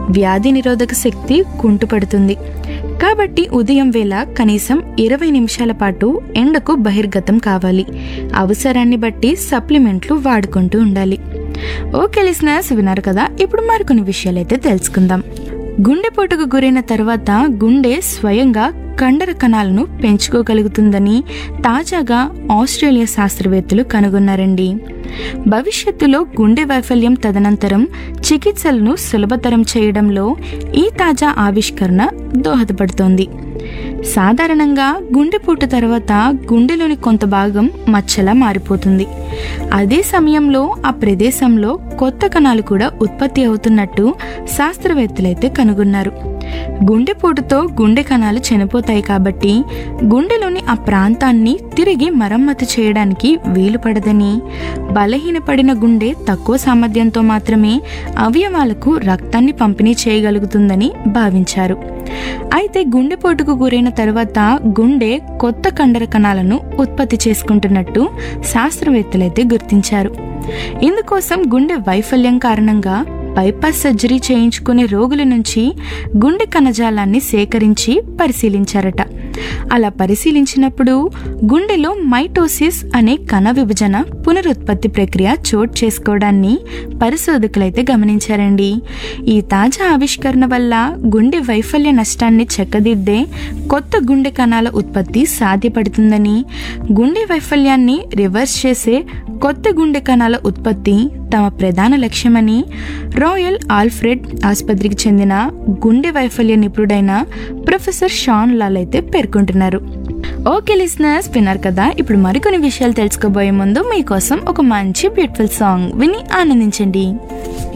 వ్యాధి నిరోధక శక్తి కుంటుపడుతుంది కాబట్టి ఉదయం వేళ కనీసం ఇరవై నిమిషాల పాటు ఎండకు బహిర్గతం కావాలి అవసరాన్ని బట్టి సప్లిమెంట్లు వాడుకుంటూ ఉండాలి ఓకే లిసినర్స్ విన్నారు కదా ఇప్పుడు మరికొన్ని విషయాలైతే తెలుసుకుందాం గుండెపోటుకు గురైన తర్వాత గుండె స్వయంగా కండర కణాలను పెంచుకోగలుగుతుందని తాజాగా ఆస్ట్రేలియా శాస్త్రవేత్తలు కనుగొన్నారండి భవిష్యత్తులో గుండె వైఫల్యం తదనంతరం చికిత్సలను సులభతరం చేయడంలో ఈ తాజా ఆవిష్కరణ దోహదపడుతోంది సాధారణంగా గుండెపోటు తర్వాత గుండెలోని కొంత భాగం మచ్చలా మారిపోతుంది అదే సమయంలో ఆ ప్రదేశంలో కొత్త కణాలు కూడా ఉత్పత్తి అవుతున్నట్టు శాస్త్రవేత్తలైతే కనుగొన్నారు గుండెపోటుతో గుండె కణాలు చనిపోతాయి కాబట్టి గుండెలోని ఆ ప్రాంతాన్ని తిరిగి మరమ్మతు చేయడానికి వీలు పడదని బలహీనపడిన గుండె తక్కువ సామర్థ్యంతో మాత్రమే అవయవాలకు రక్తాన్ని పంపిణీ చేయగలుగుతుందని భావించారు అయితే గుండెపోటుకు గురైన తర్వాత గుండె కొత్త కండర కణాలను ఉత్పత్తి చేసుకుంటున్నట్టు శాస్త్రవేత్తలైతే గుర్తించారు ఇందుకోసం గుండె వైఫల్యం కారణంగా బైపాస్ సర్జరీ చేయించుకునే రోగుల నుంచి గుండె కణజాలాన్ని సేకరించి పరిశీలించారట అలా పరిశీలించినప్పుడు గుండెలో మైటోసిస్ అనే కణ విభజన పునరుత్పత్తి ప్రక్రియ చోటు చేసుకోవడాన్ని పరిశోధకులైతే గమనించారండి ఈ తాజా ఆవిష్కరణ వల్ల గుండె వైఫల్య నష్టాన్ని చెక్కదిద్దే కొత్త గుండె కణాల ఉత్పత్తి సాధ్యపడుతుందని గుండె వైఫల్యాన్ని రివర్స్ చేసే కొత్త గుండె కణాల ఉత్పత్తి తమ ప్రధాన లక్ష్యమని రాయల్ ఆల్ఫ్రెడ్ ఆసుపత్రికి చెందిన గుండె వైఫల్య నిపుణుడైన ప్రొఫెసర్ షాన్ లాల్ అయితే పేర్కొంటున్నారు ఓకే లిసనర్స్ విన్నారు కదా ఇప్పుడు మరికొన్ని విషయాలు తెలుసుకోబోయే ముందు మీకోసం ఒక మంచి బ్యూటిఫుల్ సాంగ్ విని ఆనందించండి